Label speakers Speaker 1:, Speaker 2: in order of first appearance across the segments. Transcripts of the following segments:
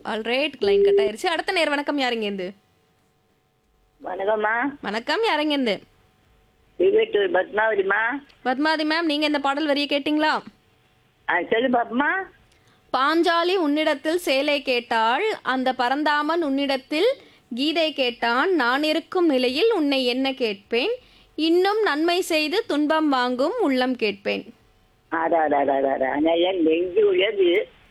Speaker 1: Alright line cut ஆயிருச்சு அடுத்த நேர் வணக்கம் யாருங்கேருந்து
Speaker 2: வணக்கம்மா
Speaker 1: வணக்கம் யாருங்கேருந்து
Speaker 2: திருவேட்டூர் பத்மாவதிம்மா
Speaker 1: பத்மாதி மேம் நீங்க இந்த பாடல் வரியை கேட்டிங்களா
Speaker 2: ஆ சொல்லு பாப்பமா
Speaker 1: பாஞ்சாலி உன்னிடத்தில் சேலை கேட்டாள் அந்த பரந்தாமன் உன்னிடத்தில் கீதை கேட்டான் நான் இருக்கும் நிலையில் உன்னை என்ன கேட்பேன் இன்னும் நன்மை செய்து துன்பம் வாங்கும் உள்ளம் கேட்பேன்
Speaker 2: ஆடாடாடாடா நல்லா நெஞ்சு உழையாது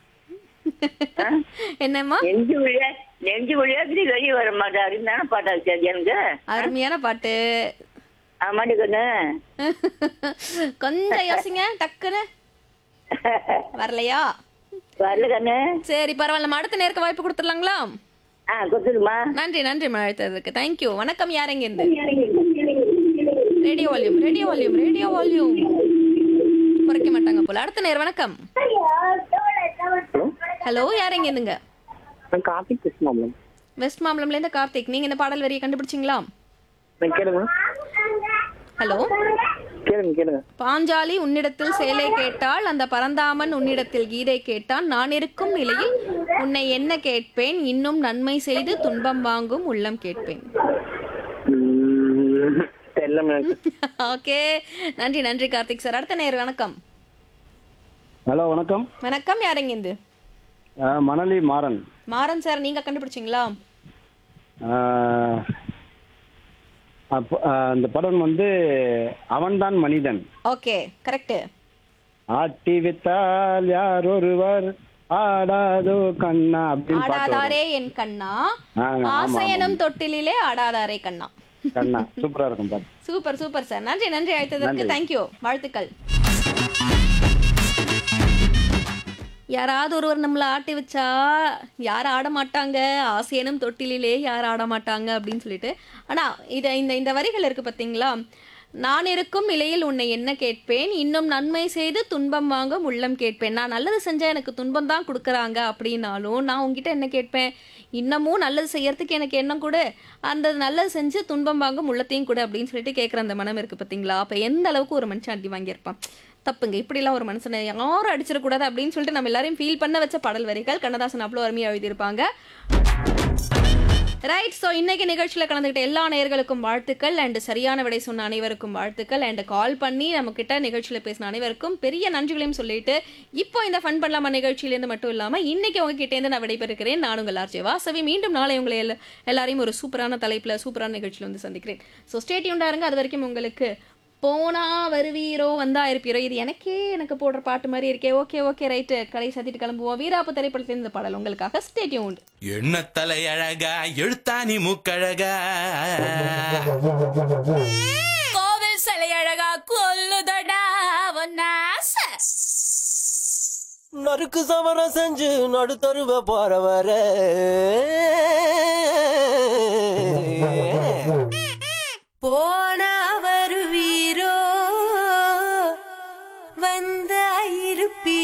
Speaker 1: என்னம்மா
Speaker 2: நெஞ்சு உழைய நெஞ்சு உழையாது வெளியே வர மாட்டாரு தானே பாட்டா சரி எனக்கு
Speaker 1: அருமையான பாட்டு
Speaker 2: ஆமாடி கண்ணு
Speaker 1: கொஞ்சம் யோசிங்க டக்குன்னு வரலையா
Speaker 2: வரல கண்ணு
Speaker 1: சரி பரவாயில்ல நம்ம அடுத்த நேருக்கு வாய்ப்பு கொடுத்துடலாங்களா
Speaker 2: ஆ கொடுத்துருமா
Speaker 1: நன்றி நன்றி அழைத்ததுக்கு தேங்க்யூ வணக்கம் யாரெங்க இருந்து radio volume radio volume radio volume குறைக்க மாட்டாங்க போல அடுத்த நேர் வணக்கம் ஹலோ யாரெங்க இருந்துங்க
Speaker 3: நான் கார்த்திக் கிருஷ்ணா மேம்
Speaker 1: வெஸ்ட் மாம்பலம்ல இருந்து கார்த்திக் நீங்க இந்த பாடல் வரியை கண்டுபிடிச்சிங்களா
Speaker 3: நான் கேளுங்க
Speaker 1: ஹலோ
Speaker 3: கேளுங்க கேளுங்க
Speaker 1: பாஞ்சாலி உன்னிடத்தில் சேலை கேட்டால் அந்த பரந்தாமன் உன்னிடத்தில் கீதை கேட்டான் நான் இருக்கும் நிலையில் உன்னை என்ன கேட்பேன் இன்னும் நன்மை செய்து துன்பம் வாங்கும் உள்ளம் கேட்பேன்
Speaker 3: ம், தெரியல மேம்
Speaker 1: ஓகே நன்றி நன்றி கார்த்திக் சார் அடுத்த நேர் வணக்கம்
Speaker 4: ஹலோ வணக்கம்
Speaker 1: வணக்கம் யாருங்க இருந்து
Speaker 4: அஹ், மணலி மாறன்
Speaker 1: மாறன் சார் நீங்க கண்டுபிடிச்சிங்களா
Speaker 4: அஹ், அப்ப- அஹ், அந்த படம் வந்து அவன்தான் மனிதன்
Speaker 1: ஓகே கரெக்ட்
Speaker 4: ஆட்டி வித்தால் யார் ஒருவர் ஆடாதோ கண்ணா அப்படின்னு பாட்டு வரும்.
Speaker 1: ஆடாதாரே என் கண்ணா
Speaker 4: ஆ, ஆமா,
Speaker 1: ஆசையனும் தொட்டிலே ஆடாதாரே கண்ணா
Speaker 4: கண்ணா சூப்பரா இருக்கும் பாட்டு
Speaker 1: சூப்பர் சூப்பர் சார் நன்றி நன்றி அழைத்ததற்கு தேங்க்யூ வாழ்த்துக்கள் யாராவது ஒருவர் நம்மளை ஆட்டி வச்சா யார் ஆட மாட்டாங்க ஆசையனும் தொட்டிலே யார் ஆட மாட்டாங்க அப்படின்னு சொல்லிட்டு ஆனா இத இந்த இந்த வரிகள் இருக்கு பாத்தீங்களா நான் இருக்கும் நிலையில் உன்னை என்ன கேட்பேன் இன்னும் நன்மை செய்து துன்பம் வாங்கும் உள்ளம் கேட்பேன் நான் நல்லது செஞ்சா எனக்கு துன்பம் தான் கொடுக்குறாங்க அப்படின்னாலும் நான் உங்ககிட்ட என்ன கேட்பேன் இன்னமும் நல்லது செய்யறதுக்கு எனக்கு எண்ணம் கூட அந்த நல்லது செஞ்சு துன்பம் வாங்கும் உள்ளத்தையும் கூட அப்படின்னு சொல்லிட்டு கேட்குற அந்த மனம் இருக்கு பார்த்தீங்களா அப்போ எந்த அளவுக்கு ஒரு மனுஷன் அடி வாங்கியிருப்பான் தப்புங்க இப்படிலாம் ஒரு மனுஷனை யாரும் அடிச்சிடக்கூடாது அப்படின்னு சொல்லிட்டு நம்ம எல்லாரையும் ஃபீல் பண்ண வச்ச பாடல் வரிகள் கண்ணதாசன் அவ்வளோ அருமையாக எழுதியிருப்பாங்க ரைட் ஸோ இன்னைக்கு நிகழ்ச்சியில் கலந்துக்கிட்ட எல்லா நேயர்களுக்கும் வாழ்த்துக்கள் அண்ட் சரியான விடை சொன்ன அனைவருக்கும் வாழ்த்துக்கள் அண்ட் கால் பண்ணி நம்ம கிட்ட நிகழ்ச்சியில் பேசின அனைவருக்கும் பெரிய நன்றிகளையும் சொல்லிட்டு இப்போ இந்த ஃபன் பண்ணலாமா நிகழ்ச்சியிலேருந்து மட்டும் இல்லாமல் இன்னைக்கு உங்ககிட்டேருந்து நான் விடைபெறுகிறேன் நான் உங்கள் ஆர்ஜே வாசவி மீண்டும் நாளை உங்களை எல்லா- எல்லாரையும் ஒரு சூப்பரான தலைப்பில் சூப்பரான நிகழ்ச்சியில் வந்து சந்திக்கிறேன் ஸோ ஸ்டேட்யூண்டாக இருங்க அது வரைக்கும் உங்களுக்கு போனா வருவீரோ வந்தா இருப்பீரோ இது எனக்கே எனக்கு போடுற பாட்டு மாதிரி இருக்கே ஓகே ஓகே ரைட்டு கடை சாத்திட்டு கிளம்புவோம் வீராப்பு திரைப்படத்தில் இந்த பாடல் உங்களுக்காக ஸ்டேட்யூண்ட்
Speaker 5: எண்ண தலை அழகா எழுத்தாணி மூக்கழகா
Speaker 6: கோவில் சிலை அழகா கொல்லுதடா ஒன்னாச
Speaker 7: நறுக்கு சமரம் செஞ்சு நடுத்தருவ போறவர
Speaker 6: போனா வருவீரோ வந்தா இருப்பீரோ